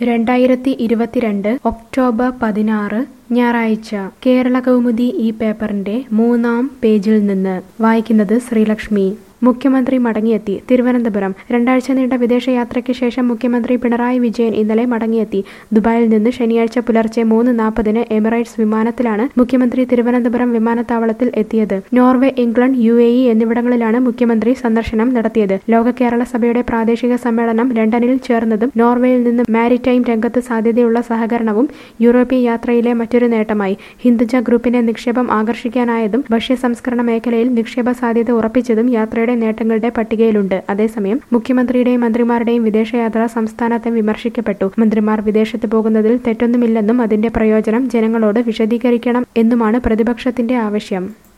രണ്ടായിരത്തി ഇരുപത്തിരണ്ട് ഒക്ടോബർ പതിനാറ് ഞായറാഴ്ച കേരള കൗമുദി ഈ പേപ്പറിന്റെ മൂന്നാം പേജിൽ നിന്ന് വായിക്കുന്നത് ശ്രീലക്ഷ്മി മുഖ്യമന്ത്രി മടങ്ങിയെത്തി തിരുവനന്തപുരം രണ്ടാഴ്ച നീണ്ട വിദേശയാത്രയ്ക്ക് ശേഷം മുഖ്യമന്ത്രി പിണറായി വിജയൻ ഇന്നലെ മടങ്ങിയെത്തി ദുബായിൽ നിന്ന് ശനിയാഴ്ച പുലർച്ചെ മൂന്ന് നാൽപ്പതിന് എമിറേറ്റ്സ് വിമാനത്തിലാണ് മുഖ്യമന്ത്രി തിരുവനന്തപുരം വിമാനത്താവളത്തിൽ എത്തിയത് Norway England U A E എന്നിവിടങ്ങളിലാണ് മുഖ്യമന്ത്രി സന്ദർശനം നടത്തിയത് ലോക കേരള സഭയുടെ പ്രാദേശിക സമ്മേളനം ലണ്ടനിൽ ചേർന്നതും നോർവേയിൽ നിന്ന് മാരിടൈം രംഗത്ത് സാധ്യതയുള്ള സഹകരണവും യൂറോപ്യൻ യാത്രയിലെ മറ്റൊരു നേട്ടമായി ഹിന്ദുജ ഗ്രൂപ്പിന്റെ നിക്ഷേപം ആകർഷിക്കാനായതും ഭക്ഷ്യ സംസ്കരണ മേഖലയിൽ നിക്ഷേപ സാധ്യത ഉറപ്പിച്ചതും യാത്രയുടെ നേട്ടങ്ങളുടെ പട്ടികയിലുണ്ട് അതേസമയം മുഖ്യമന്ത്രിയുടെയും മന്ത്രിമാരുടെയും വിദേശയാത്ര സംസ്ഥാനത്തെ വിമർശിക്കപ്പെട്ടു മന്ത്രിമാർ വിദേശത്ത് പോകുന്നതിൽ തെറ്റൊന്നുമില്ലെന്നും അതിന്റെ പ്രയോജനം ജനങ്ങളോട് വിശദീകരിക്കണം എന്നുമാണ് പ്രതിപക്ഷത്തിന്റെ ആവശ്യം